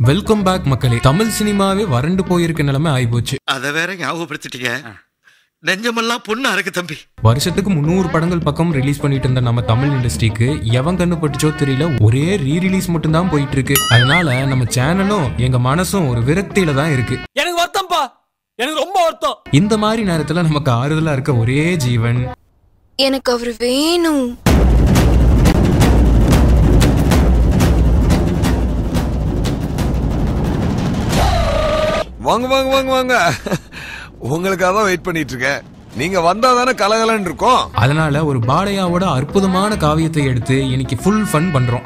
Welcome back மக்களே தமிழ் சினிமாவே வறண்டு போயிருக்க நிலைமை ஆயிப்போச்சு அத வேற ஞாபகப்படுத்திட்டீங்க நெஞ்சமெல்லாம் பொண்ணா இருக்கு தம்பி வருஷத்துக்கு முந்நூறு படங்கள் பக்கம் ரிலீஸ் பண்ணிட்டு இருந்த நம்ம தமிழ் இண்டஸ்ட்ரிக்கு எவன் கண்ணு பட்டுச்சோ தெரியல ஒரே ரீ ரிலீஸ் மட்டும் தான் போயிட்டு இருக்கு அதனால நம்ம சேனலும் எங்க மனசும் ஒரு விரக்தியில தான் இருக்கு எனக்கு வருத்தம்ப்பா எனக்கு ரொம்ப வருத்தம் இந்த மாதிரி நேரத்துல நமக்கு ஆறுதலா இருக்க ஒரே ஜீவன் எனக்கு அவர் வேணும் வாங்க வாங்க வாங்க வாங்க உங்களுக்காக தான் வெயிட் பண்ணிட்டு இருக்கேன் நீங்க வந்தா தானே கலகலன்னு இருக்கும் அதனால ஒரு பாலையாவோட அற்புதமான காவியத்தை எடுத்து இன்னைக்கு ஃபுல் ஃபன் பண்றோம்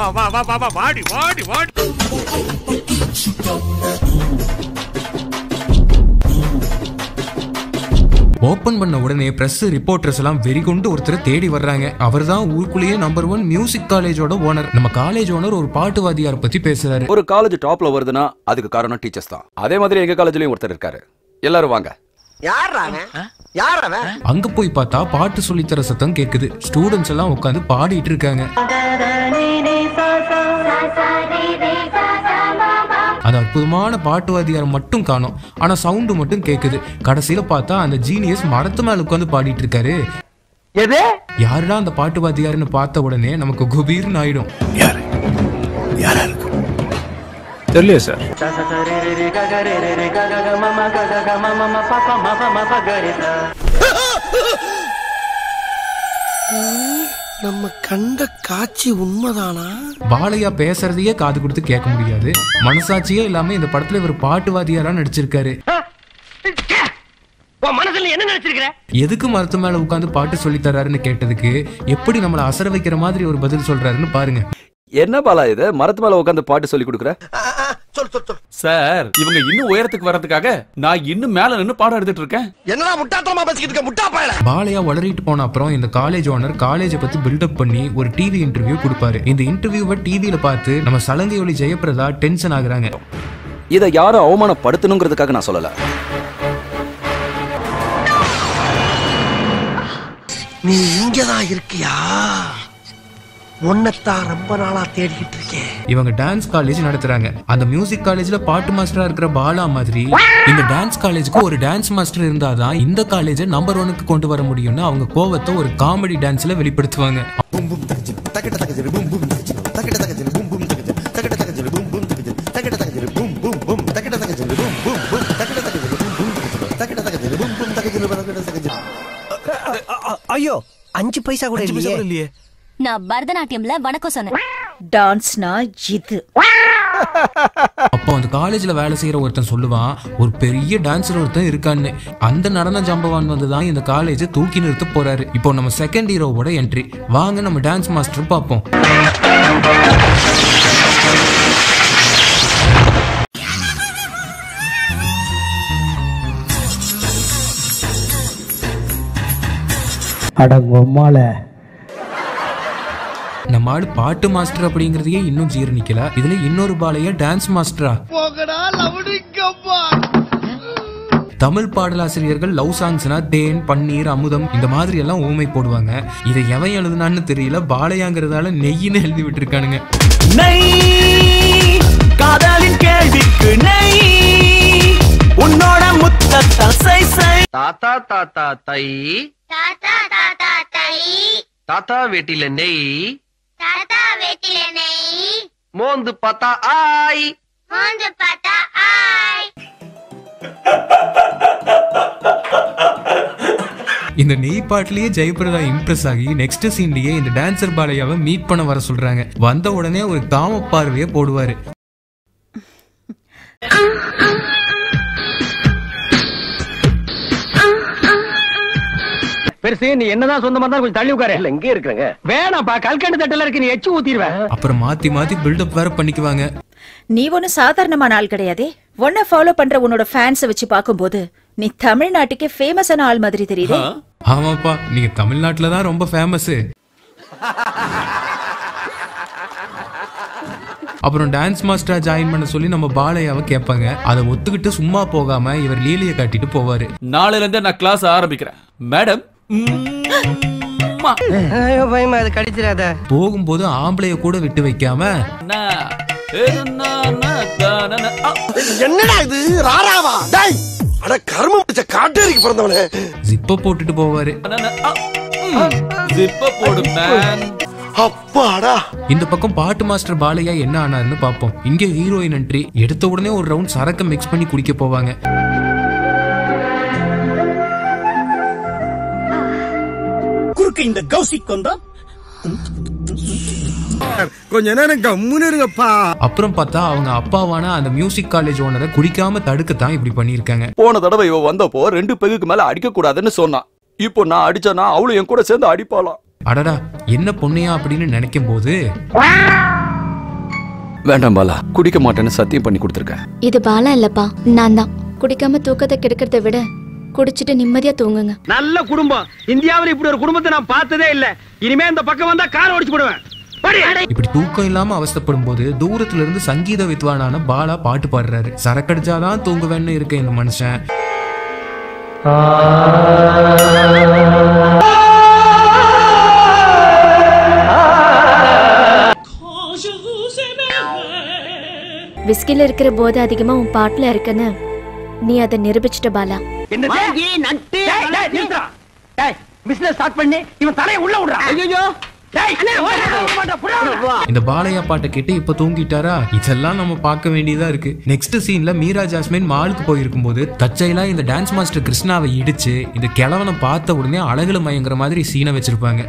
ஓபன் பண்ண உடனே பிரஸ் ரிப்போர்ட்டர்ஸ் எல்லாம் வெறிகொண்டு ஒருத்தர் தேடி வர்றாங்க அவர்தான் ஊருக்குள்ளேயே நம்பர் ஒன் மியூசிக் காலேஜோட ஓனர் நம்ம காலேஜ் ஓனர் ஒரு பாட்டுவாதியார் பத்தி பேசுறாரு ஒரு காலேஜ் டாப்ல வருதுன்னா அதுக்கு காரணம் டீச்சர்ஸ் தான் அதே மாதிரி எங்க காலேஜ்லயும் ஒருத்தர் இருக்காரு எல்லாரும் வாங்க யார் அவன் யார் அவன் அங்க போய் பார்த்தா பாட்டு சொல்லித்தர சத்தம் கேக்குது ஸ்டூடெண்ட்ஸ் எல்லாம் உட்காந்து பாடிட்டு இருக்காங்க அந்த அற்புதமான பாட்டுவாதியார் மட்டும் காணோம் ஆனா சவுண்டு மட்டும் கேக்குது கடைசியில பார்த்தா அந்த ஜீனியஸ் மரத்து மேல உட்காந்து பாடிட்டு இருக்காரு எது யாருடா அந்த பாட்டுவாதியாருன்னு பார்த்த உடனே நமக்கு குபீர்னு ஆயிடும் தெரியல சார் நம்ம கண்ட காட்சி உண்மைதானா பாலையா பேசுறதையே காது கொடுத்து கேட்க முடியாது மனசாட்சியே இல்லாம இந்த படத்துல இவர் பாட்டுவாதியாரா நடிச்சிருக்காரு உன் மனசுல என்ன நினைச்சிருக்கிற எதுக்கு மரத்து மேல உட்காந்து பாட்டு சொல்லி தர்றாருன்னு கேட்டதுக்கு எப்படி நம்மள அசர வைக்கிற மாதிரி ஒரு பதில் சொல்றாருன்னு பாருங்க என்ன பாலா இது மரத்து மேல உட்காந்து பாட்டு சொல்லி கொடுக்குற சொல் சொல் சொல் சார் இவங்க இன்னும் உயரத்துக்கு வர்றதுக்காக நான் இன்னும் மேல நின்னு பாடம் எடுத்துட்டு இருக்கேன் என்னடா முட்டாத்தனமா பேசிக்கிட்டு இருக்க முட்டா பயல பாலையா வளரிட்டு போன அப்புறம் இந்த காலேஜ் ஓனர் காலேஜை பத்தி பில்டப் பண்ணி ஒரு டிவி இன்டர்வியூ கொடுப்பாரு இந்த இன்டர்வியூவை டிவியில பார்த்து நம்ம சலங்கை ஒளி ஜெயபிரதா டென்ஷன் ஆகுறாங்க இதை யாரும் அவமானப்படுத்தணுங்கிறதுக்காக நான் சொல்லல நீ இங்கதான் இருக்கியா உன்னைத்தான் ரொம்ப நாளா தேடிக்கிட்டு இருக்கேன் இவங்க டான்ஸ் காலேஜ் நடத்துறாங்க அந்த மியூசிக் காலேஜ்ல பாட்டு மாஸ்டரா இருக்கிற பாலா மாதிரி இந்த டான்ஸ் காலேஜுக்கு ஒரு டான்ஸ் மாஸ்டர் இருந்தாதான் இந்த காலேஜை நம்பர் ஒனுக்கு கொண்டு வர முடியும்னு அவங்க கோவத்தை ஒரு காமெடி டான்ஸ்ல வெளிப்படுத்துவாங்க ஐயோ அஞ்சு பைசா கூட இல்லையே இல்லையே நான் பரதநாட்டியம்ல வணக்கம் சொன்னேன் டான்ஸ்னா இது அப்போ அந்த காலேஜ்ல வேலை செய்யற ஒருத்தன் சொல்லுவான் ஒரு பெரிய டான்ஸர் ஒருத்தன் இருக்கான்னு அந்த நடன ஜம்பவான் வந்து தான் இந்த காலேஜை தூக்கி நிறுத்த போறாரு இப்போ நம்ம செகண்ட் ஹீரோவோட என்ட்ரி வாங்க நம்ம டான்ஸ் மாஸ்டர் பார்ப்போம் அடங்கொம்மால நம்ம ஆளு பாட்டு மாஸ்டர் அப்படிங்கறதையே இன்னும் ஜீரணிக்கல இதுல இன்னொரு பாலையா டான்ஸ் மாஸ்டரா தமிழ் பாடலாசிரியர்கள் லவ் சாங்ஸ்னா தேன் பன்னீர் அமுதம் இந்த மாதிரி எல்லாம் ஊமை போடுவாங்க இதை எவன் எழுதுனான்னு தெரியல பாலையாங்கிறதால நெய்யின்னு எழுதி விட்டுருக்கானுங்க காதலின் கேள்விக்கு நெய் உன்னோட முத்தத்தால் சை சை தாத்தா தாத்தா தை தாத்தா தாத்தா தை தாத்தா வேட்டில நெய் தாத்தா வெட்டில நெய் மோந்து பார்த்தா ஆய் மோந்து பார்த்தா ஆய் இந்த நெய் பாட்டிலேயே ஜெயபிரதா இம்ப்ரெஸ் ஆகி நெக்ஸ்ட் சீன்லயே இந்த டான்சர் பாலையாவை மீட் பண்ண வர சொல்றாங்க வந்த உடனே ஒரு காம பார்வையை போடுவாரு பெருசு நீ என்னதான் சொந்த மாதிரி கொஞ்சம் தள்ளி உட்காரு இல்ல இங்கே இருக்கிறங்க வேணாப்பா கல்கண்டு தட்டல இருக்கு நீ எச்சு ஊத்திடுவேன் அப்புறம் மாத்தி மாத்தி பில்டப் வேற பண்ணிக்குவாங்க நீ ஒன்னும் சாதாரணமான ஆள் கிடையாதே உன்னை ஃபாலோ பண்ற உன்னோட ஃபேன்ஸ வச்சு பார்க்கும்போது நீ தமிழ்நாட்டுக்கே ஃபேமஸான ஆள் மாதிரி தெரியுதே ஆமாப்பா நீங்க தமிழ்நாட்டுல தான் ரொம்ப ஃபேமஸ் அப்புறம் டான்ஸ் மாஸ்டரா ஜாயின் பண்ண சொல்லி நம்ம பாலையாவை கேட்பாங்க அதை ஒத்துக்கிட்டு சும்மா போகாம இவர் லீலையை காட்டிட்டு போவாரு நாளையில இருந்து நான் கிளாஸ் ஆரம்பிக்கிறேன் மேடம் ம்மா. ஐயோ பயமா அது கடிச்சிடாத போகும்போது ஆம்பளைய கூட விட்டு வைக்காம நான், ஏ, நான், நான், என்னடா இது ராராவா டேய் அட கருமம் பிடிச்ச காட்டேரிக்கு பிறந்தவனே ஜிப்ப போட்டுட்டு போவாரு ஜிப்ப போடு மேன் அப்பாடா இந்த பக்கம் பாட்டு மாஸ்டர் பாலையா என்ன ஆனாருன்னு பார்ப்போம் இங்க ஹீரோயின் என்ட்ரி எடுத்த உடனே ஒரு ரவுண்ட் சரக்க மிக்ஸ் பண்ணி குடிக்க போவாங்க குறுக்கு இந்த கௌசிக் வந்தா கொஞ்ச நேரம் கம்முன்னு இருங்கப்பா அப்புறம் பார்த்தா அவங்க அப்பாவான அந்த மியூசிக் காலேஜ் ஓனரை குடிக்காம தடுக்கத்தான் இப்படி பண்ணியிருக்காங்க போன தடவை இவ வந்தப்போ ரெண்டு பெகுக்கு மேல அடிக்க கூடாதுன்னு சொன்னான் இப்போ நான் அடிச்சேனா அவளும் என் கூட சேர்ந்து அடிப்பாளாம் அடடா என்ன பொண்ணையா அப்படின்னு நினைக்கும் போது வேண்டாம் பாலா குடிக்க மாட்டேன்னு சத்தியம் பண்ணி கொடுத்துருக்கேன் இது பாலா இல்லப்பா நான் தான் குடிக்காம தூக்கத்தை கெடுக்கிறத விட குடிச்சிட்டு நிம்மதியா தூங்குங்க நல்ல குடும்பம் இந்தியாவில் இப்படி ஒரு குடும்பத்தை நான் பார்த்ததே இல்ல இனிமே இந்த பக்கம் வந்தா கார் ஓடிச்சு போடுவேன் படி. இப்படி தூக்கம் இல்லாம அவஸ்தைப்படும் போது தூரத்துல இருந்து சங்கீத வித்வானான பாலா பாட்டு பாடுறாரு சரக்கடிச்சாதான் தூங்குவேன்னு இருக்க இந்த மனுஷன் விஸ்கில இருக்கிற போதை அதிகமா உன் பாட்டுல இருக்குன்னு நீ அதை நிரூபிச்சிட்ட பாலா வாங்கி நட்டு நிறுத்துறா டேய் பிசினஸ் ஸ்டார்ட் பண்ணி இவன் தலையை உள்ள விடுறா ஐயோ டேய் அண்ணே ஓட மாட்டா புடா இந்த பாலையா பாட்டை கேட்டு இப்ப தூங்கிட்டாரா இதெல்லாம் நம்ம பார்க்க வேண்டியதா இருக்கு நெக்ஸ்ட் சீன்ல மீரா ஜாஸ்மின் மாலுக்கு போயிருக்கும் போது தச்சைலா இந்த டான்ஸ் மாஸ்டர் கிருஷ்ணாவை இடிச்சு இந்த கிழவனை பார்த்த உடனே அழகுல மயங்குற மாதிரி சீனை வச்சிருப்பாங்க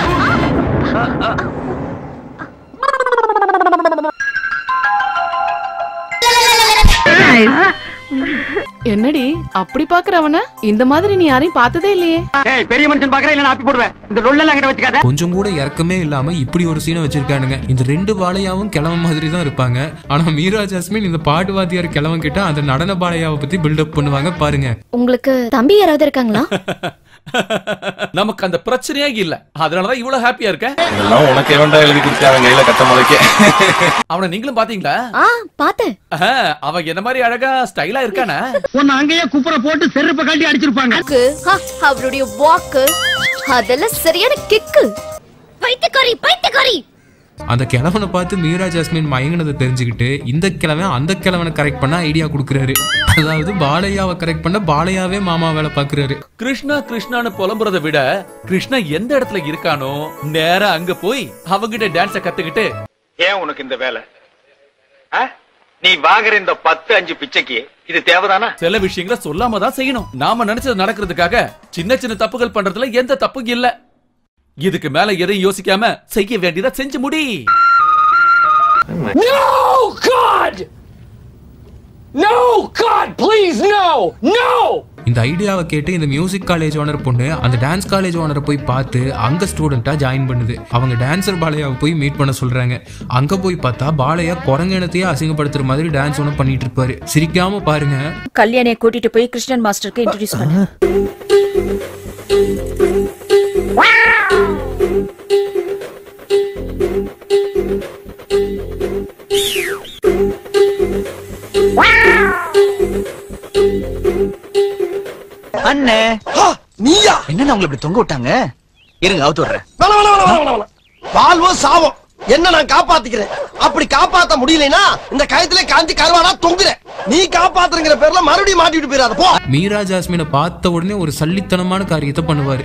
என்னடி அப்படி பாக்குற அவன இந்த மாதிரி நீ யாரையும் பார்த்ததே இல்லையே டேய் பெரிய மனுஷன் பாக்குறேன் இல்ல ஆப்பி போடுவேன் இந்த ரொல்லெல்லாம் கிட்ட வச்சுக்காத கொஞ்சம் கூட இறக்கமே இல்லாம இப்படி ஒரு சீனை வச்சிருக்கானுங்க இந்த ரெண்டு பாலையாவும் கிழவன் மாதிரி தான் இருப்பாங்க ஆனா மீரா ஜாஸ்மின் இந்த பாட்டு வாத்தியார் கிழவன் கிட்ட அந்த நடன பாலையாவை பத்தி பில்டப் பண்ணுவாங்க பாருங்க உங்களுக்கு தம்பி யாராவது இருக்காங்களா நமக்கு அந்த பிரச்சனையே இல்ல அதனாலதான் இவ்வளவு ஹாப்பியா இருக்கேன் இதெல்லாம் உனக்கு எவன்டா எழுதி கொடுத்தாங்க கையில கட்ட முளைக்க அவனை நீங்களும் பாத்தீங்களா ஆ பார்த்தேன் ஆஹா, அவன் என்ன மாதிரி அழகா ஸ்டைலா இருக்கானே உன்னை அங்கேயே குப்புற போட்டு செருப்பை கழட்டி அடிச்சிருப்பாங்க அவருடைய வாக்கு அதெல்லாம் சரியான கிக்கு பைத்தியக்காரி பைத்தியக்காரி அந்த கிழவனை பார்த்து மீரா ஜாஸ்மின் மயங்கினதை தெரிஞ்சுக்கிட்டு இந்த கிழவன் அந்த கிழவனை கரெக்ட் பண்ண ஐடியா கொடுக்குறாரு அதாவது பாலையாவை கரெக்ட் பண்ண பாலையாவே மாமா வேலை பாக்குறாரு கிருஷ்ணா கிருஷ்ணான்னு புலம்புறதை விட கிருஷ்ணா எந்த இடத்துல இருக்கானோ நேரா அங்க போய் அவங்கிட்ட டான்ஸ கத்துக்கிட்டு ஏன் உனக்கு இந்த வேலை நீ வாங்குற இந்த பத்து அஞ்சு பிச்சைக்கு இது தேவைதானா சில விஷயங்களை சொல்லாம தான் செய்யணும் நாம நினைச்சது நடக்கிறதுக்காக சின்ன சின்ன தப்புகள் பண்றதுல எந்த தப்பும் இல்ல இதுக்கு மேல எதையும் யோசிக்காம செய்ய வேண்டியதா செஞ்சு முடி No, God! No, God, please, no! No! இந்த ஐடியாவை கேட்டு இந்த மியூசிக் காலேஜ் ஓனர் பொண்ணு அந்த டான்ஸ் காலேஜ் ஓனரை போய் பார்த்து அங்க ஸ்டூடெண்டா ஜாயின் பண்ணுது அவங்க டான்சர் பாலையாவை போய் மீட் பண்ண சொல்றாங்க அங்க போய் பார்த்தா பாலையா குரங்கினத்தையே அசிங்கப்படுத்துற மாதிரி டான்ஸ் ஒன்று பண்ணிட்டு இருப்பாரு சிரிக்காம பாருங்க கல்யாணியை கூட்டிட்டு போய் கிருஷ்ணன் மாஸ்டருக்கு இன்ட்ரோடியூஸ் பண்ணு அண்ணே நீயா என்ன உங்களை இப்படி தொங்க விட்டாங்க இருங்க அவுத்து விடுறேன் வாழ்வோ சாவோ என்ன நான் காப்பாத்திக்கிறேன் அப்படி காப்பாத்த முடியலனா இந்த கயத்துல காஞ்சி கருவாடா தொங்குறேன் நீ காப்பாத்துறங்கிற பேர்ல மறுபடியும் மாட்டிட்டு போயிடாத போ மீரா ஜாஸ்மினை பார்த்த உடனே ஒரு சல்லித்தனமான காரியத்தை பண்ணுவாரு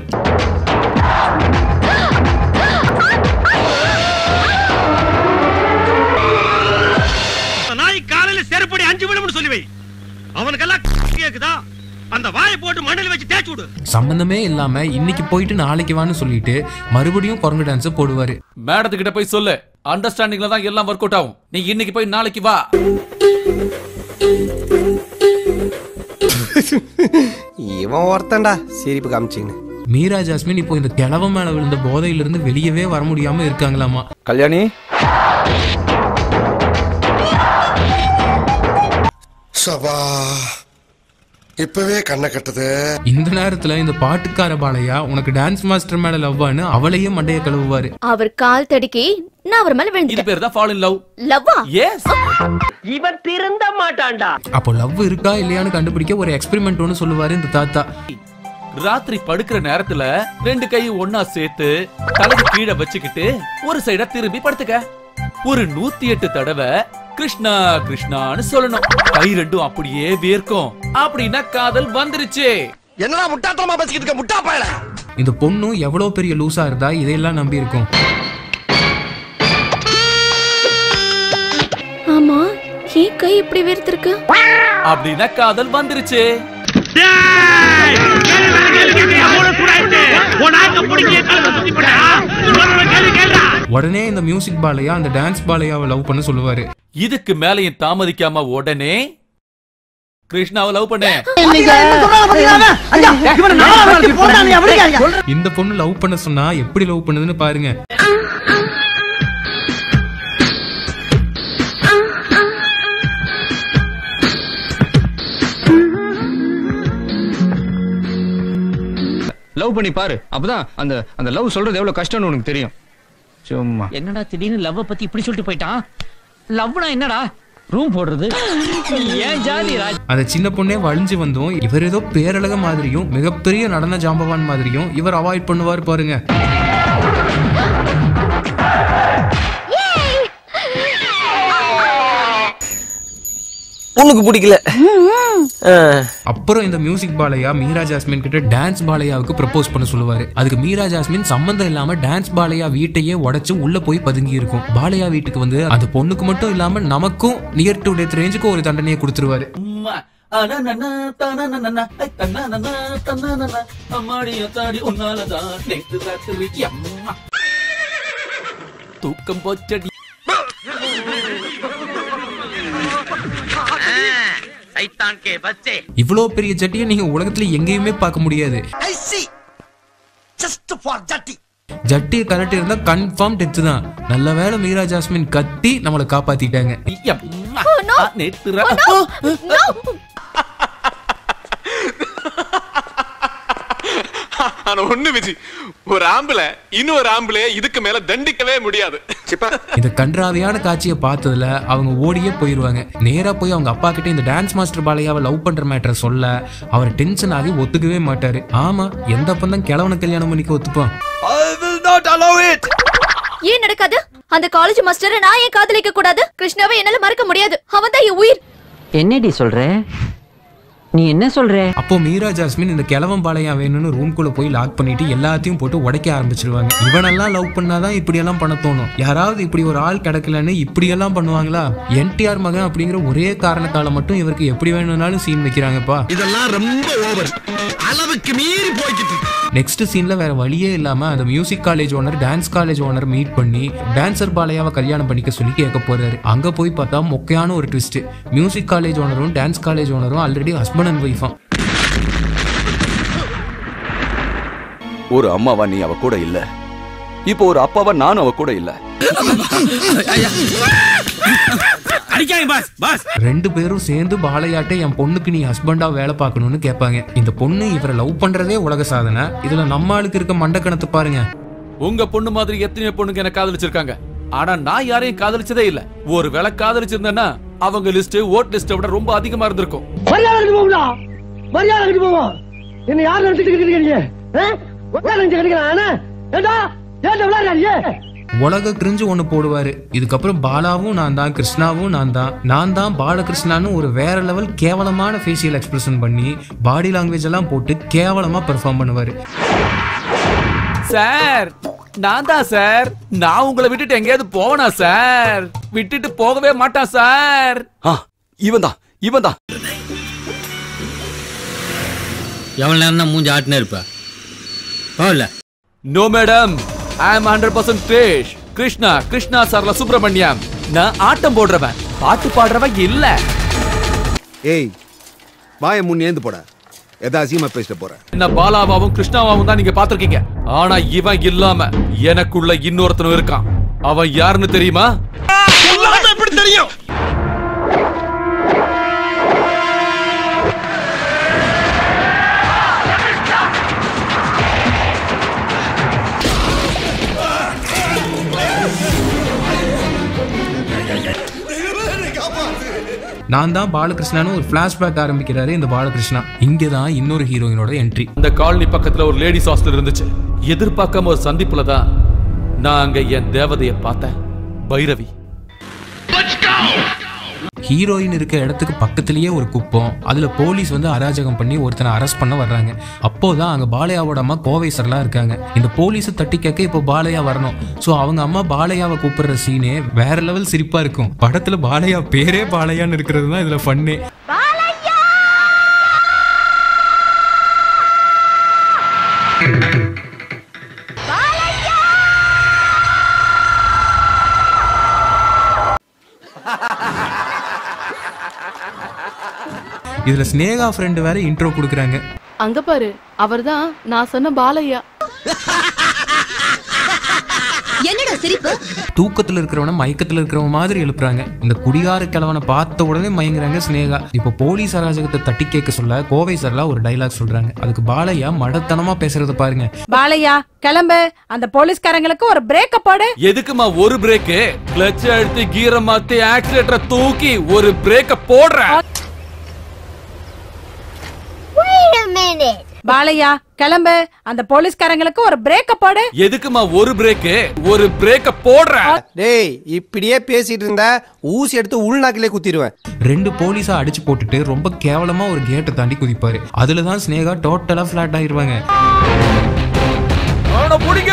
நாய் காலையில செருப்படி அஞ்சு விடும்னு சொல்லி வை அவனுக்கெல்லாம் கேக்குதா அந்த வாயை போட்டு மண்ணில் வச்சு தேய்ச்சு விடு சம்பந்தமே இல்லாம இன்னைக்கு போயிட்டு நாளைக்கு வான்னு சொல்லிட்டு மறுபடியும் குரங்கு டான்ஸ் போடுவாரு மேடத்துக்கிட்ட போய் சொல்லு அண்டர்ஸ்டாண்டிங்ல தான் எல்லாம் ஒர்க் அவுட் ஆகும் நீ இன்னைக்கு போய் நாளைக்கு வா இவன் ஒருத்தன்டா சிரிப்பு காமிச்சிங்கன்னு மீரா ஜாஸ்மின் இப்போ இந்த கிழவ மேல விழுந்த போதையில இருந்து வெளியவே வர முடியாம இருக்காங்களாமா கல்யாணி சபா இப்பவே கண்ணை கட்டுது இந்த நேரத்துல இந்த பாட்டுக்கார பாலையா உனக்கு டான்ஸ் மாஸ்டர் மேல லவ்வான்னு அவளையே மண்டைய கழுவுவாரு அவர் கால் தடுக்கி நான் அவர் மேல இது விழுந்துட்டேன் பேர் தான் ஃபால் இன் லவ் லவ்வா எஸ் இவன் திருந்த மாட்டான்டா அப்போ லவ் இருக்கா இல்லையான்னு கண்டுபிடிக்க ஒரு எக்ஸ்பெரிமெண்ட் ஒன்று சொல்லுவாரு இந்த தாத்தா ராத்திரி படுக்கிற நேரத்துல ரெண்டு கையும் ஒன்னா சேர்த்து தலைக்கு கீழே வச்சுக்கிட்டு ஒரு சைடா திரும்பி படுத்துக்க ஒரு நூத்தி எட்டு தடவை கிருஷ்ணா கிருஷ்ணான்னு சொல்லணும் கை ரெண்டும் அப்படியே வேர்க்கும் அப்படின்னா காதல் வந்துருச்சு என்னடா முட்டாத்தனமா பேசிக்கிட்டு இருக்க முட்டா பயல இந்த பொண்ணும் எவ்வளவு பெரிய லூசா இருந்தா இதையெல்லாம் நம்பி இருக்கும் ஆமா ஏன் கை இப்படி வேர்த்திருக்கு அப்படின்னா காதல் வந்துருச்சு உடனே இந்த மியூசிக் பாலையா அந்த டான்ஸ் பாலையாவை லவ் பண்ண சொல்லுவாரு இதுக்கு மேலையும் தாமதிக்காம உடனே கிருஷ்ணாவை லவ் பண்ண இந்த பொண்ணு லவ் பண்ண சொன்னா எப்படி லவ் பண்ணுதுன்னு பாருங்க லவ் பண்ணி பாரு அப்பதான் அந்த அந்த லவ் சொல்றது எவ்வளவு கஷ்டம்னு உனக்கு தெரியும் சும்மா என்னடா திடீர்னு லவ் பத்தி இப்படி சொல்லிட்டு போயிட்டான் லவ்னா என்னடா ரூம் போடுறது ஏன் ஜாலி ராஜ் அந்த சின்ன பொண்ணே வழிஞ்சு வந்தும் இவர் ஏதோ பேரழக மாதிரியும் மிகப்பெரிய நடன ஜாம்பவான் மாதிரியும் இவர் அவாய்ட் பண்ணுவார் பாருங்க உனக்கு பிடிக்கல அப்புறம் இந்த மியூசிக் பாலையா மீரா ஜாஸ்மின் கிட்ட டான்ஸ் பாலையாவுக்கு ப்ரப்போஸ் பண்ண சொல்லுவாரு அதுக்கு மீரா ஜாஸ்மின் சம்மந்தம் இல்லாம டான்ஸ் பாலையா வீட்டையே உடைச்சு உள்ள போய் பதுங்கி இருக்கும் பாலையா வீட்டுக்கு வந்து அந்த பொண்ணுக்கு மட்டும் இல்லாம நமக்கும் நியர் டு டெத் ரேஞ்சுக்கு ஒரு தண்டனையை கொடுத்துருவாரு அனனனா, தனனனனா, ஐ, தனனனா, தனனனா, அம்மாடி அத்தாடி உன்னாலதான் நேத்து ராத்திரி அம்மா. தூக்கம் போச்சடி சைத்தான் கே பச்சே இவ்வளோ பெரிய ஜட்டியை நீங்க உலகத்துல எங்கேயுமே பார்க்க முடியாது ஐ சி ஜஸ்ட் ஃபார் ஜட்டி ஜட்டியை கரெக்ட் இருந்தா கன்ஃபார்ம் டெத்து தான் நல்ல வேளை மீரா ஜாஸ்மின் கத்தி நம்மளை காப்பாத்திட்டாங்க அம்மா. ஆ, நேத்து ரா- ஆனா ஒண்ணு விஜி ஒரு ஆம்பளை இன்னொரு ஆம்பளை இதுக்கு மேல தண்டிக்கவே முடியாது இந்த கன்றாவியான காட்சியை பார்த்ததுல அவங்க ஓடியே போயிருவாங்க நேரா போய் அவங்க அப்பா கிட்ட இந்த டான்ஸ் மாஸ்டர் பாலையாவை லவ் பண்ற மேட்டரை சொல்ல அவர் டென்ஷன் ஆகி ஒத்துக்கவே மாட்டாரு ஆமா எந்த அப்பந்தான் கிழவனை கல்யாணம் பண்ணிக்க ஒத்துப்பான் I will not allow it. ஏன் நடக்காது அந்த காலேஜ் மாஸ்டரை நான் ஏன் காதலிக்க கூடாது கிருஷ்ணாவை என்னால மறக்க முடியாது அவன் தான் என் உயிர் என்னடி சொல்ற நீ என்ன சொல்ற அப்போ மீரா ஜாஸ்மின் இந்த கிழவன் பாலையா வேணும்னு ரூம்குள்ள போய் லாக் பண்ணிட்டு எல்லாத்தையும் போட்டு உடைக்க ஆரம்பிச்சிருவாங்க இவனெல்லாம் லவ் பண்ணாதான் இப்படி எல்லாம் பண்ண தோணும் யாராவது இப்படி ஒரு ஆள் கிடைக்கலன்னு இப்படி எல்லாம் பண்ணுவாங்களா என்டிஆர் மகன் அப்படிங்கிற ஒரே காரணத்தால மட்டும் இவருக்கு எப்படி வேணும்னாலும் சீன் வைக்கிறாங்கப்பா இதெல்லாம் ரொம்ப ஓவர் அளவுக்கு மீறி போய்கிட்டு இருக்கு. நெக்ஸ்ட் சீன்ல வேற வழியே இல்லாம அந்த music college owner dance college owner meet பண்ணி டான்சர் பாலையாவை கல்யாணம் பண்ணிக்க சொல்லி கேட்க போறாரு அங்க போய் பார்த்தா மொக்கையான ஒரு ட்விஸ்ட் மியூசிக் காலேஜ் ஓனரும் டான்ஸ் காலேஜ் ஓனரும் ஆல்ரெடி ஹஸ்பண்ட் அண்ட் ஒய்ஃபா ஒரு அம்மாவா நீ அவ கூட இல்ல இப்போ ஒரு அப்பாவா நானும் அவ கூட இல்ல அடிக்காங்க பாஸ் பாஸ் ரெண்டு பேரும் சேர்ந்து பாலையாட்டை என் பொண்ணுக்கு நீ ஹஸ்பண்டா வேலை பார்க்கணும்னு கேட்பாங்க இந்த பொண்ணு இவரை லவ் பண்றதே உலக சாதனை இதுல நம்ம ஆளுக்கு இருக்க மண்டக்கணத்தை பாருங்க உங்க பொண்ணு மாதிரி எத்தனையோ பொண்ணுங்க என்ன காதலிச்சிருக்காங்க ஆனா நான் யாரையும் காதலிச்சதே இல்ல ஒரு வேளை காதலிச்சிருந்தேன்னா அவங்க லிஸ்ட் ஓட் லிஸ்ட விட ரொம்ப அதிகமா இருந்திருக்கும் மரியாதை கட்டி போகும்டா மரியாதை கட்டி போவோம் என்ன யார் நினைச்சிட்டு இருக்கீங்க நினைச்சு கிடைக்கிறான் ஏண்டா ஏண்டா விளையாடுறியே உலக கிரிஞ்சு ஒண்ணு போடுவாரு இதுக்கப்புறம் பாலாவும் நான் தான் கிருஷ்ணாவும் நான் தான் நான் தான் பாலகிருஷ்ணான்னு ஒரு வேற லெவல் கேவலமான ஃபேஷியல் எக்ஸ்பிரஷன் பண்ணி பாடி லாங்குவேஜ் எல்லாம் போட்டு கேவலமா பெர்ஃபார்ம் பண்ணுவாரு சார் நான் தான் சார் நான் உங்களை விட்டுட்டு எங்கேயாவது போவனா சார் விட்டுட்டு போகவே மாட்டான் சார் இவன் தான் இவன் தான் எவ்வளவு நேரம் தான் மூஞ்சி ஆட்டினே இருப்ப போகல no madam I am hundred percent craze Krishna Krishna Sarala Subramaniam நான் ஆட்டம் போடுறவன் பாட்டு பாடுறவன் இல்ல ஏய் வாய முன் ஏந்து போட எதா அசியமா பேசிட்டு போற என்ன பாலாவாவும் கிருஷ்ணாவாவும் தான் நீங்க பாத்திருக்கீங்க ஆனா இவன் இல்லாம எனக்குள்ள இன்னொருத்தனும் இருக்கான் அவன் யாருன்னு தெரியுமா எப்படி தெரியும் நான் தான் பாலகிருஷ்ணான்னு ஒரு பிளாஷ்பேக் ஆரம்பிக்கிறாரு இந்த பாலகிருஷ்ணா இங்கே தான் இன்னொரு ஹீரோயினோட என்ட்ரி இந்த காலனி பக்கத்துல ஒரு லேடிஸ் ஹாஸ்டல் இருந்துச்சு எதிர்பார்க்காம ஒரு சந்திப்புல தான் நான் அங்க என் தேவதைய பார்த்தேன் பைரவி ஹீரோயின் இருக்க இடத்துக்கு பக்கத்திலேயே ஒரு குப்பம் அதுல போலீஸ் வந்து அராஜகம் பண்ணி ஒருத்தனை அரெஸ்ட் பண்ண வர்றாங்க அப்போதான் அங்க பாலையாவோட அம்மா கோவை சர்லாம் இருக்காங்க இந்த போலீஸ் தட்டி கேட்க இப்போ பாலையா வரணும் ஸோ அவங்க அம்மா பாலையாவை கூப்பிடுற சீனே வேற லெவல் சிரிப்பா இருக்கும் படத்துல பாலையா பேரே பாலையான்னு இருக்கிறது தான் இதுல ஃபன்னே இதுல ஸ்னேகா ஃப்ரெண்டு வேற இன்ட்ரோ கொடுக்குறாங்க அங்க பாரு அவர்தான் நான் சொன்ன பாலையா என்னடா சிரிப்பு தூக்கத்துல இருக்கிறவன மயக்கத்துல இருக்கிறவன் மாதிரி எழுப்புறாங்க இந்த குடிகார கிழவனை பார்த்த உடனே மயங்குறாங்க ஸ்னேகா இப்போ போலீஸ் அராஜகத்தை தட்டி கேட்க சொல்ல கோவை சர்லாம் ஒரு டைலாக் சொல்றாங்க அதுக்கு பாலையா மடத்தனமா பேசுறத பாருங்க பாலையா கிளம்பு அந்த போலீஸ்காரங்களுக்கு ஒரு பிரேக்க போடு எதுக்குமா ஒரு பிரேக்கு கிளட்ச் அழுத்தி கீரை மாத்தி ஆக்சிலேட்டரை தூக்கி ஒரு பிரேக்க போடுற பாலையா கிளம்பு அந்த போலீஸ்காரங்களுக்கு ஒரு பிரேக்க போடு எதுக்குமா ஒரு பிரேக்கு ஒரு பிரேக்க போடுற டேய் இப்படியே பேசிட்டு இருந்தா ஊசி எடுத்து உள்நாக்கிலே குத்திடுவேன் ரெண்டு போலீஸா அடிச்சு போட்டுட்டு ரொம்ப கேவலமா ஒரு கேட்டை தாண்டி குதிப்பாரு அதுல தான் ஸ்னேகா டோட்டலா ஃபிளாட் ஆயிருவாங்க அவனை பிடிங்க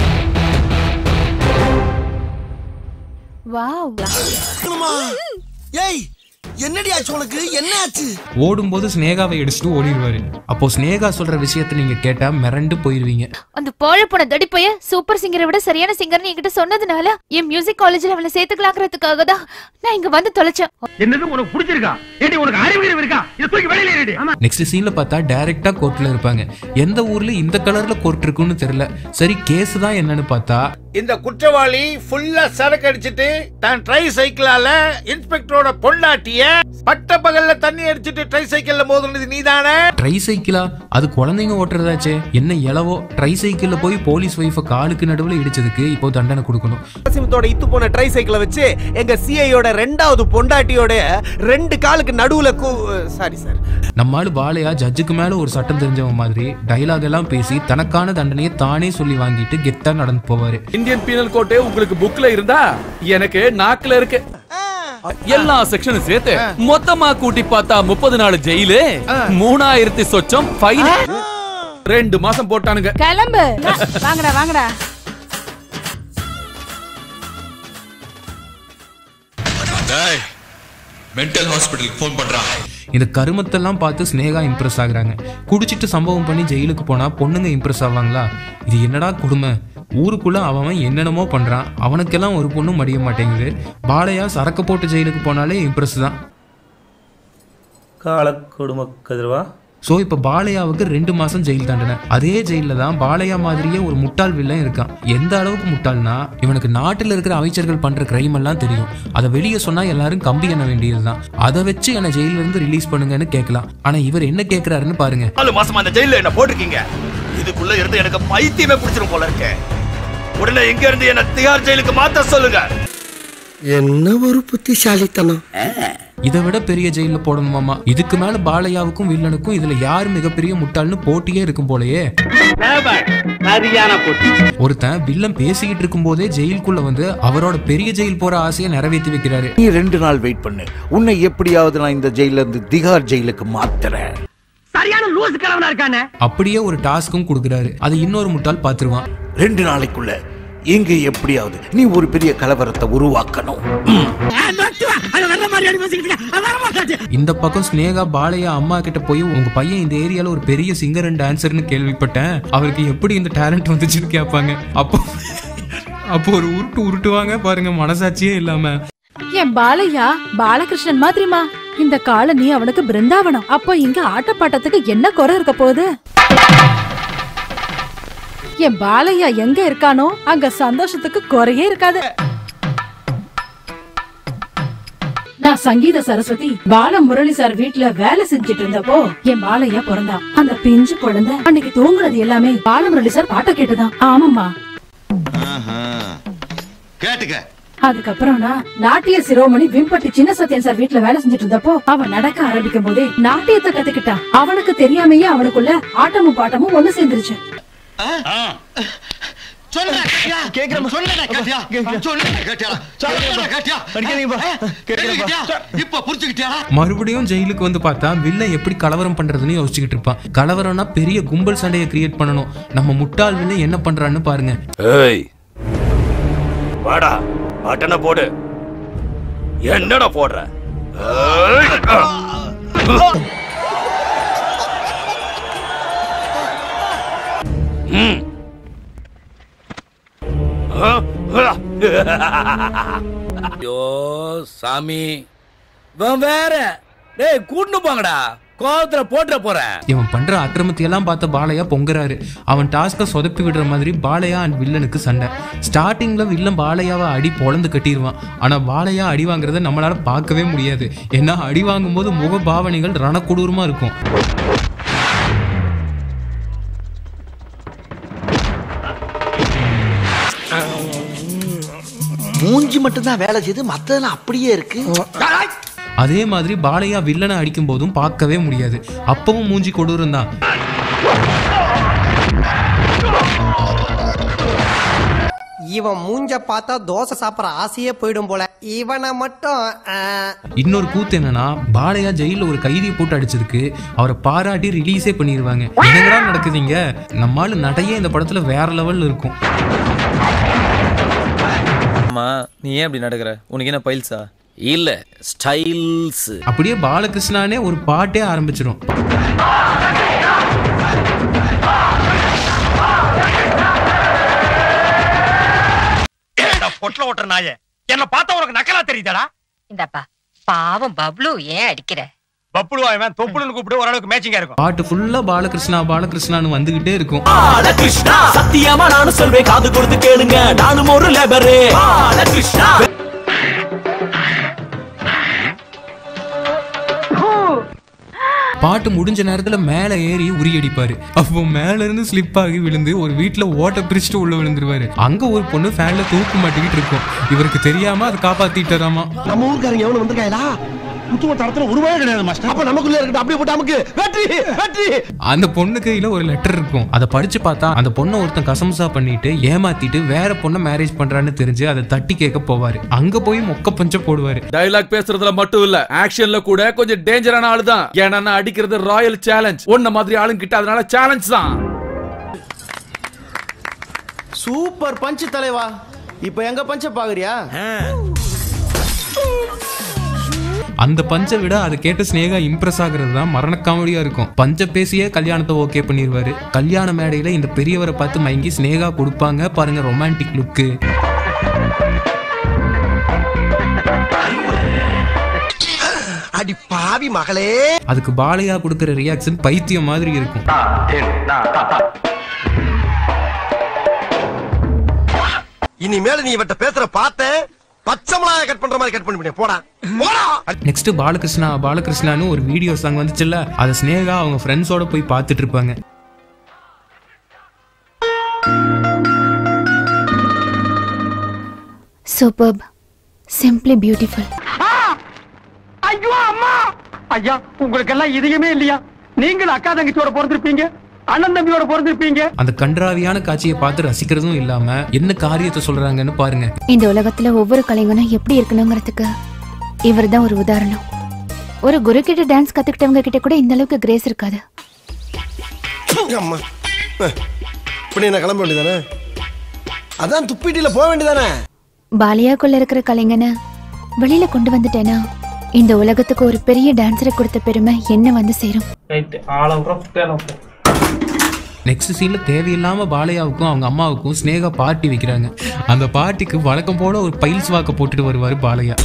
வாவ் ஏய் என்னடி ஆச்சு உனக்கு என்ன ஆச்சு ஓடும்போது ஸ்னேகாவை அடிச்சுட்டு ஓடிடுவாரு அப்போ ஸ்னேகா சொல்ற விஷயத்த நீங்க கேட்டா மிரண்டு போயிருவீங்க அந்த போழ போன தடிப்பைய சூப்பர் சிங்கரை விட சரியான சிங்கர்னு என்கிட்ட சொன்னதுனால என் மியூசிக் காலேஜ்ல அவளை சேர்த்துக்கலாங்கிறதுக்காக தான் நான் இங்க வந்து தொலைச்சேன் என்னது உனக்கு பிடிச்சிருக்கா ஏடி உனக்கு அறிவு இருக்கா இது தூக்கி வெளியில ஏறிடு ஆமா நெக்ஸ்ட் சீன்ல பார்த்தா டைரக்டா கோர்ட்ல இருப்பாங்க எந்த ஊர்ல இந்த கலர்ல கோர்ட் இருக்குன்னு தெரியல சரி கேஸ் தான் என்னன்னு பார்த்தா இந்த குற்றவாளி ஃபுல்லா சரக்கு அடிச்சிட்டு தான் ட்ரை சைக்கிளால இன்ஸ்பெக்டரோட பொண்டாட்டிய பட்ட பகல்ல தண்ணி அடிச்சிட்டு ட்ரை சைக்கிள்ல மோதுனது நீதானே ட்ரை சைக்கிளா அது குழந்தைங்க ஓட்டுறதாச்சே என்ன இலவோ ட்ரை சைக்கிள்ல போய் போலீஸ் ஒய்ஃபை காலுக்கு நடுவுல இடிச்சதுக்கு இப்போ தண்டனை கொடுக்கணும் சிமத்தோட இத்து போன ட்ரை சைக்கிளை வச்சு எங்க சிஐயோட ரெண்டாவது பொண்டாட்டியோட ரெண்டு காலுக்கு நடுவுல சாரி சார் நம்ம ஆளு பாலையா ஜட்ஜுக்கு மேல ஒரு சட்டம் தெரிஞ்சவன் மாதிரி டைலாக் எல்லாம் பேசி தனக்கான தண்டனையை தானே சொல்லி வாங்கிட்டு கெத்தா நடந்து போவாரு இந்தியன் பீனல் கோட்டே உங்களுக்கு புக்ல இருந்தா எனக்கு நாக்குல இருக்கு எல்லா செக்ஷனும் சேர்த்து மொத்தமா கூட்டி பார்த்தா முப்பது நாள் ஜெயிலு மூணாயிரத்தி சொச்சம் ஃபைன் ரெண்டு மாசம் போட்டானுங்க கிளம்பு வாங்கடா வாங்கடா மென்டல் ஹாஸ்பிட்டலுக்கு ஃபோன் பண்றான் இந்த கருமத்தெல்லாம் பார்த்து ஸ்னேகா இம்ப்ரெஸ் ஆகுறாங்க குடிச்சிட்டு சம்பவம் பண்ணி ஜெயிலுக்கு போனா பொண்ணுங்க இம்ப்ரெஸ் ஆவாங்களா இது என்னடா கொடுமை ஊருக்குள்ள அவன் என்னென்னமோ பண்றான் அவனுக்கெல்லாம் ஒரு பொண்ணும் மடிய மாட்டேங்குது பாலையா சரக்கு போட்டு ஜெயிலுக்கு போனாலே இம்ப்ரெஸ் தான் கால கொடும கதிரவா ஸோ இப்போ பாலையாவுக்கு ரெண்டு மாசம் ஜெயில் தண்டனை அதே ஜெயிலில் தான் பாலையா மாதிரியே ஒரு முட்டாள் வில்லன் இருக்கான் எந்த அளவுக்கு முட்டாள்னா இவனுக்கு நாட்டில் இருக்கிற அமைச்சர்கள் பண்ற கிரைம் எல்லாம் தெரியும் அதை வெளியே சொன்னா எல்லாரும் கம்பி எண்ண வேண்டியதுதான் அதை வச்சு என்னை ஜெயில இருந்து ரிலீஸ் பண்ணுங்கன்னு கேட்கலாம் ஆனா இவர் என்ன கேட்கிறாருன்னு பாருங்க நாலு மாசமா அந்த ஜெயில என்ன போட்டிருக்கீங்க இதுக்குள்ள இருந்து எனக்கு பைத்தியமே பிடிச்சிரும் போல இருக்கு உடனே எங்க இருந்து என்ன திகார் ஜெயிலுக்கு மாத்த சொல்லுங்க என்ன ஒரு புத்திசாலித்தனம் இதை விட பெரிய ஜெயில போடணுமாமா இதுக்கு மேல பாலையாவுக்கும் வில்லனுக்கும் இதுல யார் மிகப்பெரிய முட்டாள்னு போட்டியே இருக்கும் போலயே சரியான போட்டி ஒருத்தன் வில்லன் பேசிக்கிட்டு இருக்கும் போதே ஜெயிலுக்குள்ள வந்து அவரோட பெரிய ஜெயில் போற ஆசையை நிறைவேற்றி வைக்கிறாரு நீ ரெண்டு நாள் வெயிட் பண்ணு உன்னை எப்படியாவது நான் இந்த ஜெயில இருந்து திகார் ஜெயிலுக்கு மாத்துறேன் சரியான லூசு கிழவனா இருக்கானே அப்படியே ஒரு டாஸ்க்கும் கொடுக்குறாரு அது இன்னொரு முட்டாள் பாத்துருவான் ரெண்டு நாளைக்குள்ள இங்க எப்படியாவது நீ ஒரு பெரிய கலவரத்தை உருவாக்கணும் இந்த பக்கம் ஸ்னேகா பாலையா அம்மா கிட்ட போய் உங்க பையன் இந்த ஏரியால ஒரு பெரிய சிங்கர் அண்ட் டான்சர்னு கேள்விப்பட்டேன் அவருக்கு எப்படி இந்த டேலண்ட் வந்துச்சுன்னு கேட்பாங்க அப்போ அப்போ ஒரு உருட்டு உருட்டுவாங்க பாருங்க மனசாட்சியே இல்லாம என் பாலையா பாலகிருஷ்ணன் மாதிரிமா இந்த காலனி அவனுக்கு பிருந்தாவனம் அப்போ இங்க ஆட்டப்பாட்டத்துக்கு என்ன குறை இருக்க போகுது என் பாலையா எங்க இருக்கானோ அங்க சந்தோஷத்துக்கு குறையே இருக்காது நான் சங்கீத சரஸ்வதி பால முரளி சார் வீட்ல வேலை செஞ்சுட்டு இருந்தப்போ என் பாலையா பிறந்தான் அந்த பிஞ்சு குழந்தை அன்னைக்கு தூங்குறது எல்லாமே பால முரளி சார் பாட்டை கேட்டுதான் ஆமாமா கேட்டுக்க அதுக்கப்புறம் நான் நாட்டிய சிரோமணி விம்பட்டி சின்ன சத்யன் சார் வீட்ல வேலை செஞ்சுட்டு இருந்தப்போ அவன் நடக்க ஆரம்பிக்கும் போதே நாட்டியத்தை கத்துக்கிட்டான் அவனுக்கு தெரியாமையே அவனுக்குள்ள ஆட்டமும் பாட்டமும் ஒண்ணு சேர்ந்துருச்சு சொல்லுடா கேட்டியா கேக்குறேன் சொல்லுடா கேட்டியா சொல்லுடா கேட்டியா சொல்லுடா கேட்டியா கேட்டியா இப்ப புரிஞ்சுக்கிட்டியா மறுபடியும் ஜெயிலுக்கு வந்து பார்த்தா வில்லன் எப்படி கலவரம் பண்றதுன்னு யோசிச்சுக்கிட்டு இருப்பான் கலவரம்னா பெரிய கும்பல் சண்டையை கிரியேட் பண்ணணும் நம்ம முட்டாள் வில்லன் என்ன பண்றான்னு பாருங்க ஏய் வாடா பட்டனை போடு என்னடா போடுற ஏய்! ம். ஐயோ சாமி இவன் வேற டேய் கூட்டு போங்கடா கோவத்துல போட்டுற போறேன் இவன் பண்ற அக்கிரமத்தையெல்லாம் பார்த்த பாலையா பொங்குறாரு அவன் டாஸ்க சொதப்பி விடுற மாதிரி பாலையா அண்ட் வில்லனுக்கு சண்டை ஸ்டார்டிங்ல வில்லன் பாலையாவை அடி பொழந்து கட்டிடுவான் ஆனா பாலையா அடி வாங்குறத நம்மளால பார்க்கவே முடியாது ஏன்னா அடி வாங்கும்போது முக பாவனைகள் ரணக்கொடூரமா இருக்கும் மூஞ்சி மட்டும் தான் வேலை செய்து மத்ததெல்லாம் அப்படியே இருக்கு அதே மாதிரி பாலையா வில்லனை அடிக்கும் போதும் பார்க்கவே முடியாது அப்பவும் மூஞ்சி கொடூரம் தான் இவன் மூஞ்ச பார்த்தா தோசை சாப்பிட ஆசையே போயிடும் போல இவனை மட்டும் ஆ, இன்னொரு கூத்து என்னன்னா பாலையா ஜெயில ஒரு கைதியை போட்டு அடிச்சதுக்கு அவரை பாராட்டி ரிலீஸே பண்ணிடுவாங்க என்னடா நடக்குதுங்க நம்மால நடைய இந்த படத்துல வேற லெவல்ல இருக்கும் அம்மா நீ ஏன் அப்படி நடக்கிற உனக்கு என்ன பைல்ஸா இல்ல ஸ்டைல்ஸ் அப்படியே பாலகிருஷ்ணானே ஒரு பாட்டே ஆரம்பிச்சிடும் ஏடா பொட்டல ஓட்டுற நாயே என்ன பார்த்தா உனக்கு நக்கலா தெரியுதாடா இந்தப்பா பாவம் பப்ளு ஏன் அடிக்கிற பப்புடுவா இவன் தொப்புளுன்னு கூப்பிட்டு ஓரளவுக்கு மேட்சிங்கா இருக்கும் பாட்டு ஃபுல்லா பாலகிருஷ்ணா பாலகிருஷ்ணான்னு வந்துகிட்டே இருக்கும் கிருஷ்ணா சத்தியமா நானும் சொல்வேன் காது கொடுத்து கேளுங்க நானும் ஒரு லேபரு கிருஷ்ணா பாட்டு முடிஞ்ச நேரத்துல மேல ஏறி உரி அடிப்பாரு அப்போ மேல இருந்து ஸ்லிப் ஆகி விழுந்து ஒரு வீட்ல ஓட்ட பிரிச்சுட்டு உள்ள விழுந்துருவாரு அங்க ஒரு பொண்ணு ஃபேன்ல தூக்கு மாட்டிக்கிட்டு இருக்கும் இவருக்கு தெரியாம அதை காப்பாத்திட்டாராமா நம்ம ஊருக்காரங்க எவனு வந்திருக்காங்களா புத்துவ தரத்துல உருவாக கிடையாது மாஸ்டர் அப்ப நமக்குள்ள இருக்கட்டும் அப்படியே போட்டு நமக்கு வெற்றி வெற்றி அந்த பொண்ணு கையில ஒரு லெட்டர் இருக்கும் அதை படிச்சு பார்த்தா அந்த பொண்ணை ஒருத்தன் கசம்சா பண்ணிட்டு ஏமாத்திட்டு வேற பொண்ணை மேரேஜ் பண்றான்னு தெரிஞ்சு அதை தட்டி கேட்க போவாரு அங்க போய் மொக்க பஞ்ச போடுவாரு டைலாக் பேசுறதுல மட்டும் இல்ல ஆக்ஷன்ல கூட கொஞ்சம் டேஞ்சரான ஆளு தான் ஏன்னா நான் அடிக்கிறது ராயல் சேலஞ்ச் ஒன்ன மாதிரி ஆளுங்க கிட்ட அதனால சேலஞ்ச் தான் சூப்பர் பஞ்ச் தலைவா இப்போ எங்க பஞ்ச பாக்குறியா அந்த பஞ்சை விட அதை கேட்டு ஸ்னேகா இம்ப்ரெஸ் ஆகுறது தான் மரண காமெடியா இருக்கும் பஞ்ச பேசியே கல்யாணத்தை ஓகே பண்ணிடுவாரு கல்யாண மேடையில இந்த பெரியவரை பார்த்து மயங்கி ஸ்னேகா கொடுப்பாங்க பாருங்க ரொமான்டிக் லுக்கு அடி பாவி மகளே அதுக்கு பாலையா கொடுக்கிற ரியாக்ஷன் பைத்தியம் மாதிரி இருக்கும் இனிமேல நீ இவட்ட பேசுற பார்த்தேன் பச்சை மிளகாய் கட் பண்ற மாதிரி கட் பண்ணி போடா போடா நெக்ஸ்ட் பாலகிருஷ்ணா பாலகிருஷ்ணான்னு ஒரு வீடியோ சாங் வந்துச்சுல்ல அதை ஸ்னேகா அவங்க ஃப்ரெண்ட்ஸோட போய் பார்த்துட்டு இருப்பாங்க சூப்பர் சிம்பிளி பியூட்டிஃபுல் ஐயோ அம்மா ஐயா உங்களுக்கு எல்லாம் இதயமே இல்லையா நீங்கள் அக்கா தங்கச்சியோட பிறந்திருப்பீங்க அண்ணன் தம்பியோட பிறந்திருப்பீங்க அந்த கன்றாவியான காட்சியை பார்த்து ரசிக்கிறதும் இல்லாம என்ன காரியத்தை சொல்றாங்கன்னு பாருங்க இந்த உலகத்துல ஒவ்வொரு கலைஞனும் எப்படி இருக்கணுங்கிறதுக்கு இவர் தான் ஒரு உதாரணம் ஒரு குரு கிட்ட டான்ஸ் கத்துக்கிட்டவங்க கிட்ட கூட இந்த அளவுக்கு கிரேஸ் இருக்காது அம்மா இப்படி என்ன கிளம்ப வேண்டியதானே அதான் துப்பிட்டில போக வேண்டியதானே பாலியாக்குள்ள இருக்கிற கலைஞனை வெளியில கொண்டு வந்துட்டேனா இந்த உலகத்துக்கு ஒரு பெரிய டான்ஸரை கொடுத்த பெருமை என்ன வந்து சேரும் நெக்ஸ்ட் சீன்ல தேவையில்லாம பாலையாவுக்கும் அவங்க அம்மாவுக்கும் ஸ்னேகா பார்ட்டி வைக்கிறாங்க அந்த பார்ட்டிக்கு வழக்கம் போல ஒரு பைல்ஸ் வாக்க போட்டுட்டு வருவாரு பாலையா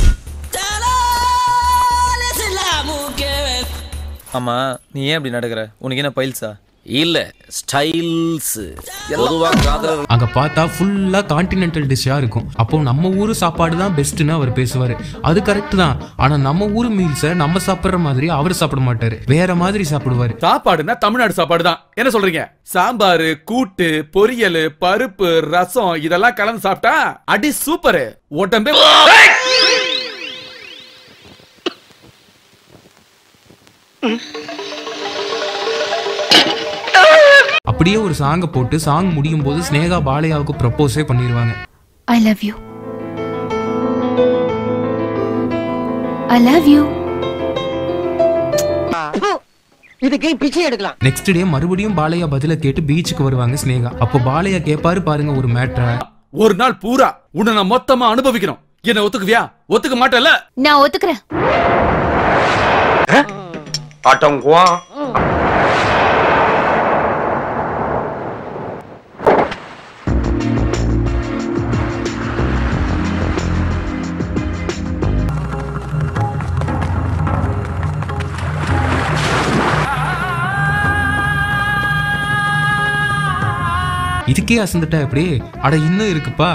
ஆமா நீ ஏன் அப்படி நடக்கிற உனக்கு என்ன பைல்ஸா இல்ல ஸ்டைல்ஸ் பொதுவா காதலர் அங்க பார்த்தா ஃபுல்லா கான்டினென்டல் டிஷ்ஷா இருக்கும் அப்போ நம்ம ஊரு சாப்பாடு தான் பெஸ்ட்னு அவர் பேசுவாரு அது கரெக்ட் தான் ஆனா நம்ம ஊரு மீல்ஸை நம்ம சாப்பிடுற மாதிரி அவர் சாப்பிட மாட்டாரு வேற மாதிரி சாப்பிடுவாரு சாப்பாடுன்னா தமிழ்நாடு சாப்பாடு தான் என்ன சொல்றீங்க சாம்பார் கூட்டு பொரியல் பருப்பு ரசம் இதெல்லாம் கலந்து சாப்பிட்டா அடி சூப்பர் உடம்பே அப்ப அப்படியே ஒரு சாங்கை போட்டு சாங் முடியும் போது ஸ்னேகா பாலையாவுக்கு ப்ரப்போஸே பண்ணிடுவாங்க I love you I love you இதுக்கு பிச்சை எடுக்கலாம் நெக்ஸ்ட் டே மறுபடியும் பாலையா பதில கேட்டு பீச்சுக்கு வருவாங்க ஸ்னேகா அப்போ பாலையா கேட்பாரு பாருங்க ஒரு மேட்ரை ஒரு நாள் பூரா உன்னை நான் மொத்தமா அனுபவிக்கணும் என்ன ஒத்துக்குவியா ஒத்துக்க மாட்டேல்ல நான் ஒத்துக்கிறேன் ஆட்டங்குவா இதுக்கே அசந்துட்டா எப்படி அட இன்னும் இருக்குப்பா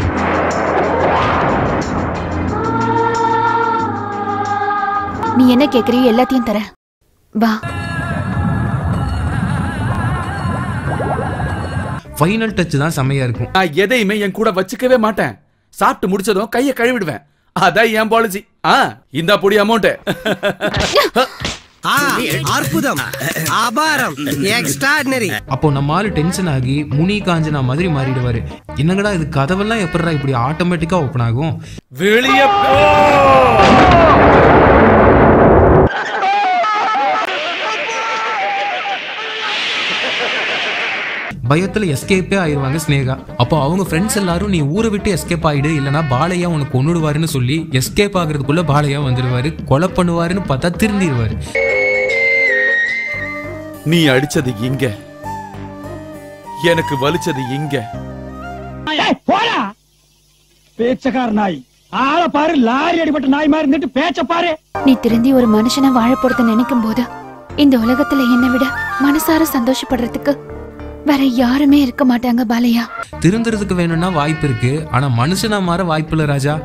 நீ என்ன கேக்குறியோ எல்லாத்தையும் தரேன் வா ஃபைனல் டச் தான் செமையா இருக்கும் நான் எதையுமே என் கூட வச்சுக்கவே மாட்டேன் சாப்பிட்டு முடிச்சதும் கையை கழுவிடுவேன் அதான் என் பாலிசி ஆ இந்த பொடி அமௌண்ட் அற்புதம் அபாரம் எக்ஸ்ட்ராடினரி அப்போ நம்ம ஆளு டென்ஷன் ஆகி முனி காஞ்சனா மாதிரி மாறிடுவாரு என்னங்கடா இது கதவெல்லாம் எப்படிடா இப்படி ஆட்டோமேட்டிக்கா ஓப்பன் ஆகும் வெளியே பயத்துல எஸ்கேப்பே ஆயிருவாங்க ஸ்னேகா அப்போ அவங்க ஃப்ரெண்ட்ஸ் எல்லாரும் நீ ஊரை விட்டு எஸ்கேப் ஆயிடு இல்லனா பாலையா உனக்கு கொன்னுடுவாருன்னு சொல்லி எஸ்கேப் ஆகுறதுக்குள்ள பாலையா வந்துடுவாரு கொலை பண்ணுவாருன்னு பார்த்தா திருந்திடுவாரு நீ அடிச்சது இங்க எனக்கு வலிச்சது இங்க போடா பேச்சக்கார நாய் ஆள பாரு லாரி அடிபட்ட நாய் மாதிரி இருந்துட்டு பேச்ச பாரு நீ திருந்தி ஒரு மனுஷனை வாழ போறத நினைக்கும் போது இந்த உலகத்துல என்னை விட மனசார சந்தோஷப்படுறதுக்கு வேற யாருமே இருக்க மாட்டாங்க பாலையா திருந்துறதுக்கு வேணும்னா வாய்ப்பு இருக்கு ஆனா மனுஷனா மாற வாய்ப்பு இல்ல ராஜா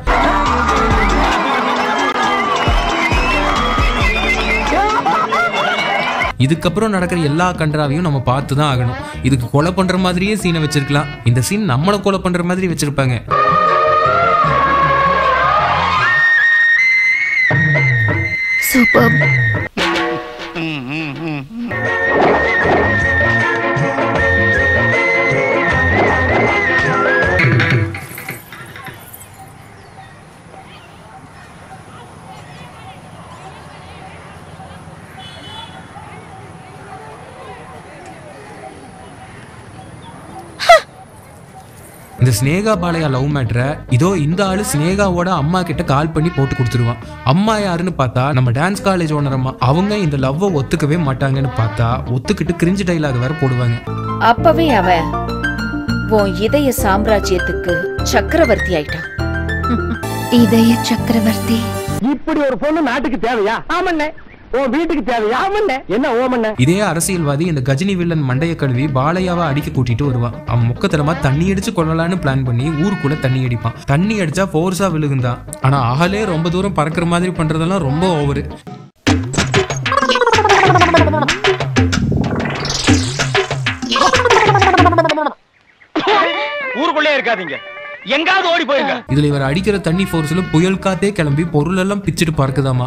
இதுக்கப்புறம் நடக்கிற எல்லா கன்றாவையும் நம்ம பார்த்து தான் ஆகணும் இதுக்கு கொலை பண்ற மாதிரியே சீனை வச்சிருக்கலாம் இந்த சீன் நம்மளை கொலை பண்ற மாதிரி வச்சிருப்பாங்க சூப்பர் இந்த ஸ்னேகா பாலையா லவ் மேட்ரை இதோ இந்த ஆளு ஸ்னேகாவோட அம்மா கிட்ட கால் பண்ணி போட்டு கொடுத்துருவான் அம்மா யாருன்னு பார்த்தா நம்ம டான்ஸ் காலேஜ் ஓனர் அம்மா அவங்க இந்த லவ்வை ஒத்துக்கவே மாட்டாங்கன்னு பார்த்தா ஒத்துக்கிட்டு கிரிஞ்சு டைலாக் வேற போடுவாங்க அப்பவே அவன் உன் இதய சாம்ராஜ்யத்துக்கு சக்கரவர்த்தி ஆயிட்டான் இதய சக்கரவர்த்தி இப்படி ஒரு பொண்ணு நாட்டுக்கு தேவையா ஆமண்ணே உன் வீட்டுக்கு தேவையா ஆமண்ணே என்ன ஓமண்ணே இதே அரசியல்வாதி இந்த கஜினி வில்லன் மண்டைய கழுவி பாலையாவை அடிக்க கூட்டிட்டு வருவான் அவன் முக்கத்தரமா தண்ணி அடிச்சு கொள்ளலான்னு பிளான் பண்ணி ஊருக்குள்ள தண்ணி அடிப்பான் தண்ணி அடிச்சா ஃபோர்ஸா விழுகுந்தான் ஆனா ஆளே ரொம்ப தூரம் பறக்கிற மாதிரி பண்றதெல்லாம் ரொம்ப ஓவரு ஊருக்குள்ளே இருக்காதீங்க எங்காவது ஓடி போயிருங்க இதுல இவர் அடிக்கிற தண்ணி ஃபோர்ஸ்ல புயல் காத்தே கிளம்பி பொருள் எல்லாம் பிச்சுட்டு பறக்குதாமா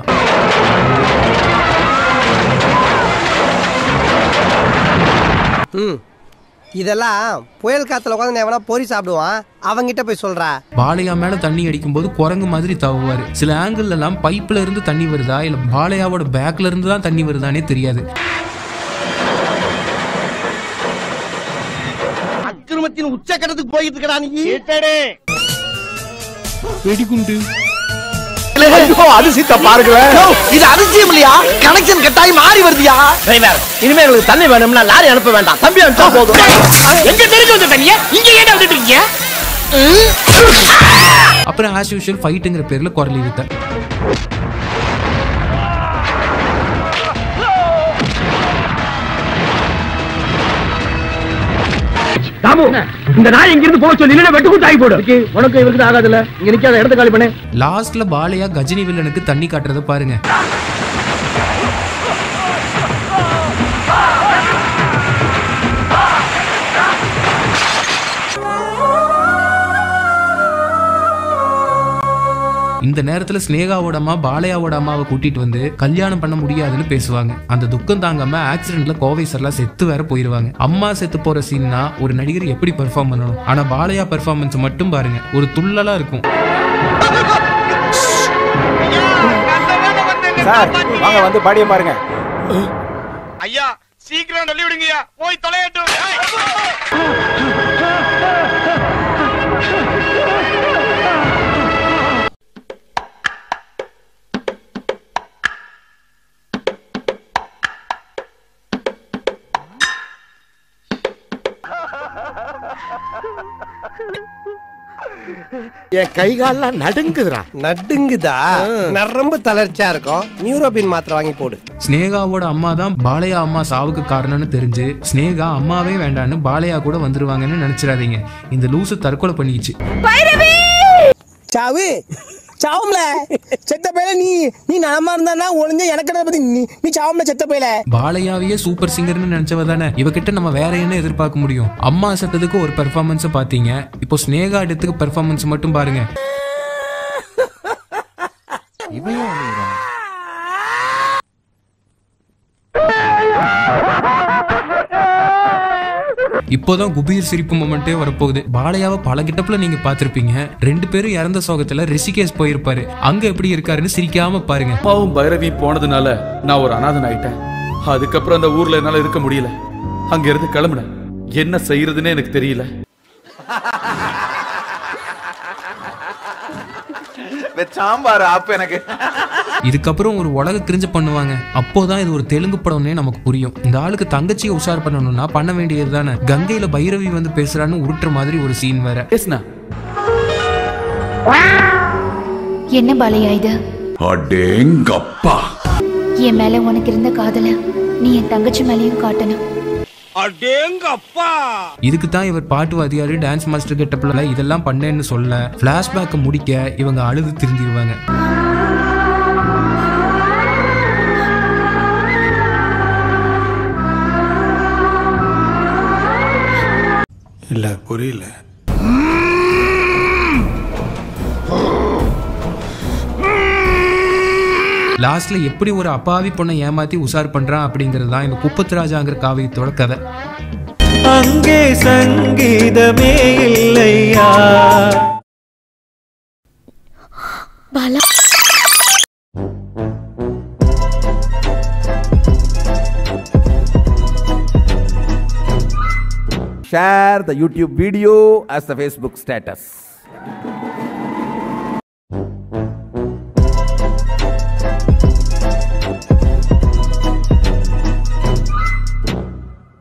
ம் இதெல்லாம் புயல் காத்துல உட்காந்து எவனா பொறி சாப்பிடுவான் அவங்கிட்ட போய் சொல்றா பாலையா மேல தண்ணி அடிக்கும்போது குரங்கு மாதிரி தவுவாரு சில ஆங்கிள் எல்லாம் பைப்ல இருந்து தண்ணி வருதா இல்ல பாலையாவோட பேக்ல இருந்து தான் தண்ணி வருதானே தெரியாது அக்கிரமத்தின் உச்சக்கட்டத்துக்கு போயிட்டு இருக்கடா நீ வெடிகுண்டு அதிசயத்தை பாருங்களேன் இது அதிசயம் இல்லையா கனெக்ஷன் கட்டாயி மாறி வருதியா டிரைவர் இனிமே உங்களுக்கு தண்ணி வேணும்னா லாரி அனுப்ப வேண்டாம் தம்பி அனுப்பா போதும் எங்க தெரிஞ்சு வந்த தண்ணிய இங்க ஏன் விட்டுட்டு இருக்கீங்க அப்புறம் ஆஸ் யூஷுவல் ஃபைட்டுங்கிற பேர்ல குரலி வித்த ராமு இந்த நாய் இங்க இருந்து போக சொல்லி இல்லைன்னா வெட்டு கூட்டு ஆகி போடு உனக்கு இவருக்கு ஆகாதுல்ல இங்க நிக்காத இடத்த காலி பண்ணு லாஸ்ட்ல பாலையா கஜினி வில்லனுக்கு தண்ணி காட்டுறத பாருங்க இந்த நேரத்துல ஸ்னேகாவோட அம்மா பாலையாவோட அம்மாவை கூட்டிட்டு வந்து கல்யாணம் பண்ண முடியாதுன்னு பேசுவாங்க அந்த துக்கம் தாங்காம ஆக்சிடென்ட்ல கோவை சர்லாம் செத்து வேற போயிருவாங்க அம்மா செத்து போற சீன்னா ஒரு நடிகர் எப்படி பெர்ஃபார்ம் பண்ணணும் ஆனா பாலையா பெர்ஃபார்மன்ஸ் மட்டும் பாருங்க ஒரு துள்ளலா இருக்கும் சார் வாங்க வந்து பாடிய பாருங்க ஐயா சீக்கிரம் தள்ளி விடுங்கய்யா போய் தொலையட்டும் என் கை கால்லாம் நடுங்குதுடா நடுங்குதா நரம்பு தளர்ச்சியா இருக்கும் நியூரோபின் மாத்திரை வாங்கி போடு ஸ்னேகாவோட அம்மா தான் பாலையா அம்மா சாவுக்கு காரணம்னு தெரிஞ்சு ஸ்னேகா அம்மாவே வேண்டான்னு பாலையா கூட வந்துருவாங்கன்னு நினைச்சிடாதீங்க இந்த லூசு தற்கொலை பண்ணிக்கிச்சு சாவு சாவும்ல செத்த பையல நீ நீ நலமா இருந்தானா ஒளிஞ்ச எனக்கு பத்தி நீ நீ சாவும்ல செத்த பையல பாலையாவையே சூப்பர் சிங்கர்னு நினைச்சவ தானே இவகிட்ட நம்ம வேற என்ன எதிர்பார்க்க முடியும் அம்மா சட்டத்துக்கு ஒரு பெர்ஃபார்மன்ஸ் பாத்தீங்க இப்போ ஸ்னேகா இடத்துக்கு பெர்ஃபார்மன்ஸ் மட்டும் பாருங்க இப்போதான் குபீர் சிரிப்பு மொமெண்டே வரப்போகுது பாலையாவை பல கிட்டப்புல நீங்க பார்த்திருப்பீங்க ரெண்டு பேரும் இறந்த சோகத்துல ரிஷிகேஷ் போயிருப்பாரு அங்க எப்படி இருக்காருன்னு சிரிக்காம பாருங்க அம்மாவும் பைரவி போனதுனால நான் ஒரு அனாதன் ஆயிட்டேன் அதுக்கப்புறம் அந்த ஊர்ல என்னால இருக்க முடியல அங்க இருந்து கிளம்புனேன் என்ன செய்யறதுன்னு எனக்கு தெரியல சாம்பார் அப்ப எனக்கு இதுக்கப்புறம் ஒரு உலக கிரிஞ்ச பண்ணுவாங்க அப்போதான் இது ஒரு தெலுங்கு படம்னே நமக்கு புரியும் இந்த ஆளுக்கு தங்கச்சியை உஷார் பண்ணணும்னா பண்ண வேண்டியது தானே கங்கையில பைரவி வந்து பேசுறான்னு உருட்டுற மாதிரி ஒரு சீன் வேற பேசுனா என்ன பாலையா இது அடேங்கப்பா என் மேல உனக்கு இருந்த காதல நீ என் தங்கச்சி மேலயும் காட்டணும் அடேங்கப்பா இதுக்கு தான் இவர் பாட்டு வாதியாரு டான்ஸ் மாஸ்டர் கெட்டப்ல இதெல்லாம் பண்ணேன்னு சொல்ல பிளாஷ்பேக்கை முடிக்க இவங்க அழுது திருந்திடுவாங்க இல்ல புரியல லாஸ்ட்ல எப்படி ஒரு அப்பாவி பொண்ணை ஏமாத்தி உஷார் பண்றான் அப்படிங்கிறது தான் இந்த குப்பத்து ராஜாங்கிற காவியத்தோட கதை அங்கே சங்கீதமே இல்லையா Bala Share the YouTube video as the Facebook status.